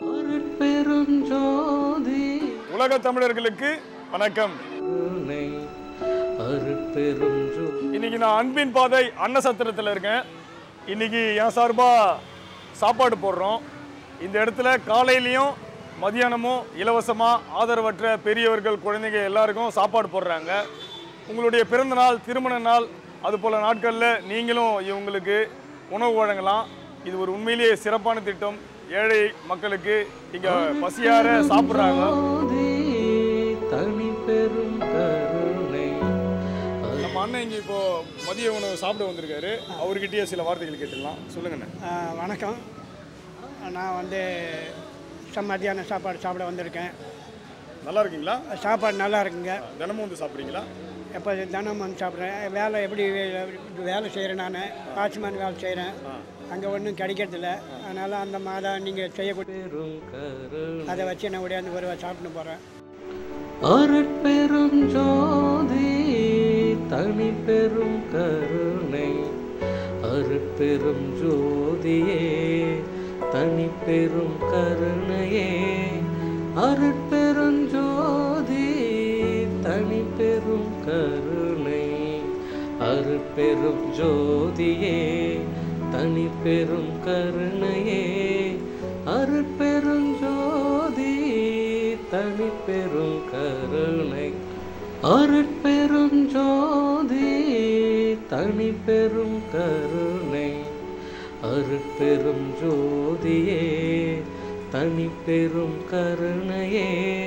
அருட்பெரும் ஜோதி உலக தமிழர்களுக்கு வணக்கம் கருணை அருட்பெரும் ஜோதி இன்னைக்கு நான் அன்பின் பாதை அன்னசத்திரத்தில் இருக்கேன் இன்னைக்கு என் சார்பாக சாப்பாடு போடுறோம் இந்த இடத்துல காலையிலையும் மதியானமும் இலவசமாக ஆதரவற்ற பெரியவர்கள் குழந்தைங்க எல்லாருக்கும் சாப்பாடு போடுறாங்க உங்களுடைய பிறந்த நாள் திருமண நாள் அது போல் நாட்களில் நீங்களும் இவங்களுக்கு உணவு வழங்கலாம் இது ஒரு உண்மையிலேயே சிறப்பான திட்டம் ஏழை மக்களுக்கு இங்கே பசியார சாப்பிட்றாங்க ஜோதி தனி பெரும் கருணை நம்ம அண்ணன் இங்கே இப்போ மதிய உணவு சாப்பிட வந்திருக்காரு அவர்கிட்டயே சில வார்த்தைகள் கேட்டுடலாம் சொல்லுங்கண்ணே ஆ, வணக்கம் நான் வந்து ச- மத்தியான சாப்பாடு சாப்பிட வந்திருக்கேன் நல்லா இருக்கீங்களா சாப்பாடு நல்லா இருக்குங்க தினமும் வந்து சாப்பிட்றீங்களா எப்போ தினம் வந்து சாப்பிட்றேன் வேலை எப்படி வே- வேலை செய்கிறேன் நான் வாட்ச்மேன் வேலை செய்கிறேன் அங்கே ஒன்றும் கிடைக்கிறதில்ல அதனால் அந்த மாதம் நீங்கள் செய்யக்கூடிய பெரும் கருணை அதை வச்சு நான் ஓடியாந்து ஒரு சாப்பிட்டு போகிறேன் அருட்பெரும் ஜோதி தனி பெரும் கருணை அருட்பெரும் ஜோதியே தனி பெரும் கருணையே அருட்பெரும் ஜோதி தனி பெரும் கருணை அருட்பெரும் ஜோதியே தனி பெரும் கருணையே அருட்பெரும் ஜோதி தனி பெரும் கருணை அருட்பெரும் ஜோதி தனி பெரும் கருணை அருட்பெரும் ஜோதியே தனி பெரும் கருணையே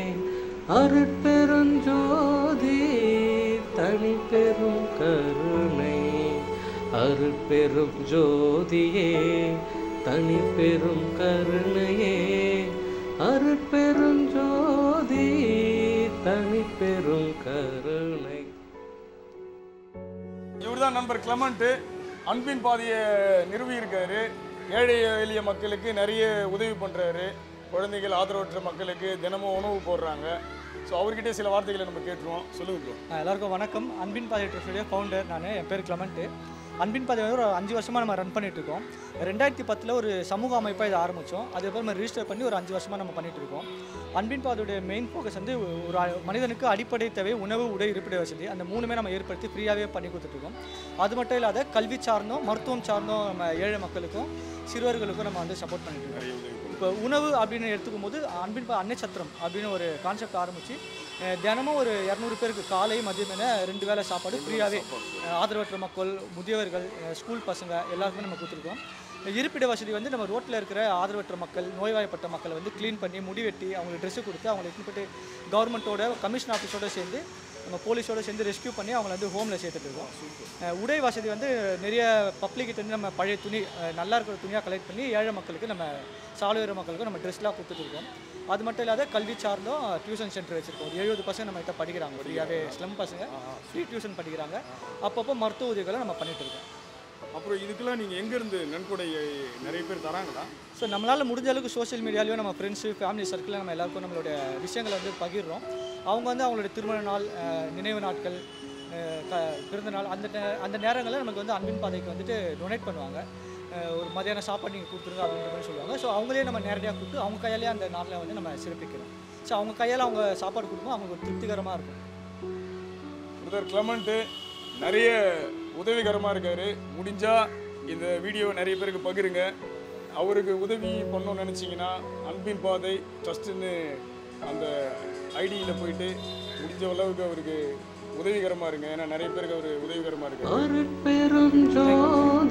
அருட்பெரும் ஜோதி தனி பெரும் கருணை அருட்பெரும் ஜோதியே தனி பெரும் கருணையே அருட்பெரும் ஜோதி தனி பெரும் கருணை இவர்தான் நண்பர் கிளமண்ட் அன்பின் பாதையை நிறுவி இருக்காரு ஏழை எளிய மக்களுக்கு நிறைய உதவி பண்ணுறாரு குழந்தைகள் ஆதரவற்ற மக்களுக்கு தினமும் உணவு போடுறாங்க ஸோ அவர்கிட்டே சில வார்த்தைகளை நம்ம கேட்டுருவோம் சொல்லுங்க ப்ரோ ஆ, எல்லாருக்கும் வணக்கம் அன்பின் பாதை ட்ரஸ்டுடைய ஃபவுண்டர் நான் என் பேர் கிளமெண்ட்டு அன்பின் பாதை வந்து ஒரு அஞ்சு வருஷமாக நம்ம ரன் பண்ணிட்டு இருக்கோம் ரெண்டாயிரத்தி பத்தில் ஒரு சமூக அமைப்பாக இதை ஆரம்பித்தோம் அதுக்கப்புறம் நம்ம ரிஜிஸ்டர் பண்ணி ஒரு அஞ்சு வருஷமாக நம்ம பண்ணிட்டு இருக்கோம் அன்பின் பாதையுடைய மெயின் ஃபோக்கஸ் வந்து ஒரு ஆ- மனிதனுக்கு அடிப்படை தேவை உணவு உடை இருப்பிட வசதி அந்த மூணுமே நம்ம ஏற்படுத்தி ஃப்ரீயாகவே பண்ணி கொடுத்துட்ருக்கோம் அது மட்டும் இல்லாத கல்வி சார்ந்தும் மருத்துவம் சார்ந்தும் நம்ம ஏழை மக்களுக்கும் சிறுவர்களுக்கும் நம்ம வந்து சப்போர்ட் பண்ணிட்டு இருக்கோம் இப்போ உணவு அப்படின்னு எடுத்துக்கும் போது அன்பின் பா- அன்னை சத்திரம் அப்படின்னு ஒரு கான்செப்ட் ஆரம்பித்து தினமும் ஒரு இரநூறு பேருக்கு காலை மதியம் என ரெண்டு வேளை சாப்பாடு ஃப்ரீயாகவே ஆதரவற்ற மக்கள் முதியவர்கள் அஹ், ஸ்கூல் பசங்க எல்லாருக்குமே நம்ம கொடுத்துருக்கோம் இருப்பிட வசதி வந்து நம்ம ரோட்டில் இருக்கிற ஆதரவற்ற மக்கள் நோய்வாய்ப்பட்ட மக்களை வந்து க்ளீன் பண்ணி முடி வெட்டி அவங்களுக்கு ட்ரெஸ்ஸு கொடுத்து அவங்களை எடுத்துன்னு போயிட்டு கவர்மெண்ட்டோட கமிஷன் ஆஃபீஸோட சேர்ந்து நம்ம போலீஸோட சேர்ந்து ரெஸ்க்யூ பண்ணி அவங்கள வந்து ஹோமில் சேர்த்துட்டு இருக்கோம் அஹ், உடை வசதி வந்து நிறைய பப்ளிக்கிட்ட வந்து நம்ம பழைய துணி அஹ், நல்லா இருக்கிற துணியாக கலெக்ட் பண்ணி ஏழை மக்களுக்கு நம்ம சாலையோர மக்களுக்கு நம்ம ட்ரெஸ்லாம் கொடுத்துட்ருக்கோம் அது மட்டும் இல்லாத கல்வி சார்ந்தும் டியூஷன் சென்டர் வச்சுருக்கோம் ஒரு எழுபது பசங்க நம்ம கிட்ட படிக்கிறாங்க ஃப்ரீயாகவே ஸ்லம் பசங்க ஃப்ரீ டியூஷன் படிக்கிறாங்க அப்பப்போ மருத்துவ உதவிகளை நம்ம பண்ணிட்டு இருக்கோம் அப்புறம் இதுக்கெல்லாம் நீங்கள் எங்கேருந்து நன்கொடை நிறைய பேர் தராங்களா ஸோ நம்மளால் முடிஞ்ச அளவுக்கு சோஷியல் மீடியாலையும் நம்ம ஃப்ரெண்ட்ஸு ஃபேமிலி சர்க்கிளில் நம்ம எல்லாருக்கும் நம்மளோட விஷயங்களை வந்து பகிர்றோம் அவங்க வந்து அவங்களோட திருமண நாள் அஹ், நினைவு நாட்கள் அஹ், க பிறந்த நாள் அந்த நே- அந்த நேரங்களில் நமக்கு வந்து அன்பின் பாதைக்கு வந்துட்டு டொனேட் பண்ணுவாங்க அஹ், ஒரு மதியான சாப்பாடு நீங்கள் கொடுத்துருங்க அப்படின்ற மாதிரி சொல்லுவாங்க ஸோ அவங்களே நம்ம நேரடியாக கூப்பிட்டு அவங்க கையாலே அந்த நாளில் வந்து நம்ம சிறப்பிக்கிறோம் ஸோ அவங்க கையால் அவங்க சாப்பாடு கொடுக்கும்போது அவங்களுக்கு ஒரு திருப்திகரமாக இருக்கும் பிரதர் கிளமண்ட்டு நிறைய உதவிகரமாக இருக்காரு முடிஞ்சா இந்த வீடியோ நிறைய பேருக்கு பகிருங்க அவருக்கு உதவி பண்ணணும்னு நினச்சிங்கன்னா அன்பின் பாதை ட்ரஸ்ட்டுன்னு அந்த ஐடியில் போயிட்டு முடிஞ்ச அளவுக்கு அவருக்கு உதவிகரமாக இருங்க ஏன்னா நிறைய பேருக்கு அவர் உதவிகரமாக இருக்காரு அருட்பெரும் ஜோதி